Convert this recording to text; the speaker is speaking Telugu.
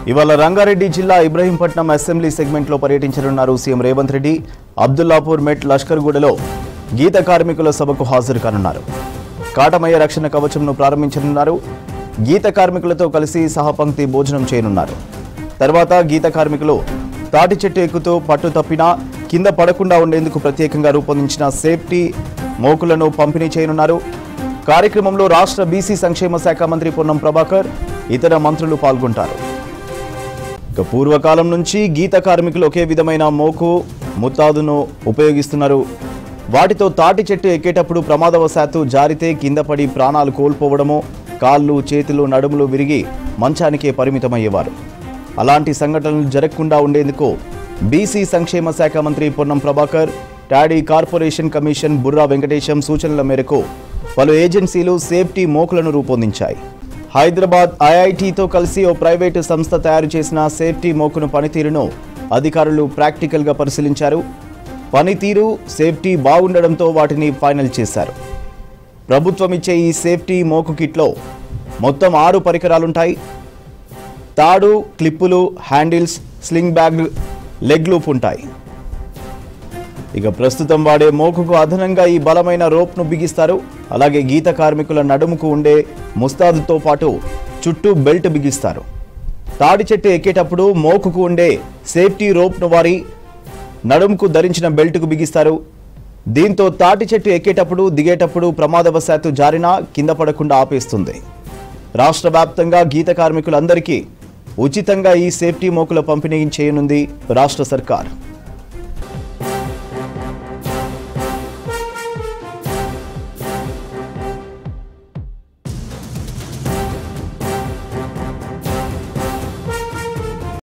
ఇవాళ రంగారెడ్డి జిల్లా ఇబ్రహీంపట్నం అసెంబ్లీ సెగ్మెంట్లో పర్యటించనున్నారు సీఎం రేవంత్ రెడ్డి అబ్దుల్లాపూర్ మెట్ లష్కర్గూడలో గీత కార్మికుల సభకు హాజరు కానున్నారు కాటమయ్య రక్షణ కవచంను ప్రారంభించనున్నారు గీత కార్మికులతో కలిసి సహపంక్తి భోజనం చేయనున్నారు తర్వాత గీత కార్మికులు తాటి చెట్టు ఎక్కుతూ పట్టు తప్పినా కింద పడకుండా ఉండేందుకు ప్రత్యేకంగా రూపొందించిన సేఫ్టీ మోకులను పంపిణీ చేయనున్నారు కార్యక్రమంలో రాష్ట్ర బీసీ సంక్షేమ శాఖ మంత్రి పొన్నం ప్రభాకర్ ఇతర మంత్రులు పాల్గొంటారు ఇక పూర్వకాలం నుంచి గీత కార్మికులు ఒకే విధమైన మోకు ముత్తాదును ఉపయోగిస్తున్నారు వాటితో తాటి చెట్టు ఎక్కేటప్పుడు ప్రమాదవశాత్తు జారితే కింద పడి ప్రాణాలు కోల్పోవడము కాళ్ళు చేతులు నడుములు విరిగి మంచానికే పరిమితమయ్యేవారు అలాంటి సంఘటనలు జరగకుండా ఉండేందుకు బీసీ సంక్షేమ శాఖ మంత్రి Ponnam Prabhakar toddy corporation commission Burra Venkatesham సూచనల మేరకు పలు ఏజెన్సీలు సేఫ్టీ మోకులను రూపొందించాయి హైదరాబాద్ ఐఐటితో కలిసి ఓ ప్రైవేటు సంస్థ తయారు చేసిన సేఫ్టీ మోకును పనితీరును అధికారులు ప్రాక్టికల్గా పరిశీలించారు పనితీరు సేఫ్టీ బాగుండడంతో వాటిని ఫైనల్ చేశారు ప్రభుత్వం ఇచ్చే ఈ సేఫ్టీ మోకు కిట్లో మొత్తం ఆరు పరికరాలుంటాయి తాడు క్లిప్పులు handles sling bag leg loop ఉంటాయి ఇక ప్రస్తుతం వాడే మోకుకు అదనంగా ఈ బలమైన రోప్ను బిగిస్తారు అలాగే గీత కార్మికుల నడుముకు ఉండే ముస్తాదుతో పాటు చుట్టూ బెల్ట్ బిగిస్తారు తాడి చెట్టు ఎక్కేటప్పుడు మోకుకు ఉండే సేఫ్టీ రోప్ను వారి నడుముకు ధరించిన బెల్ట్కు బిగిస్తారు దీంతో తాటి చెట్టు ఎక్కేటప్పుడు దిగేటప్పుడు ప్రమాదవశాత్తు జారినా కింద పడకుండా ఆపేస్తుంది రాష్ట్ర వ్యాప్తంగా గీత కార్మికులందరికీ ఉచితంగా ఈ సేఫ్టీ మోకుల పంపిణీ చేయనుంది రాష్ట్ర సర్కార్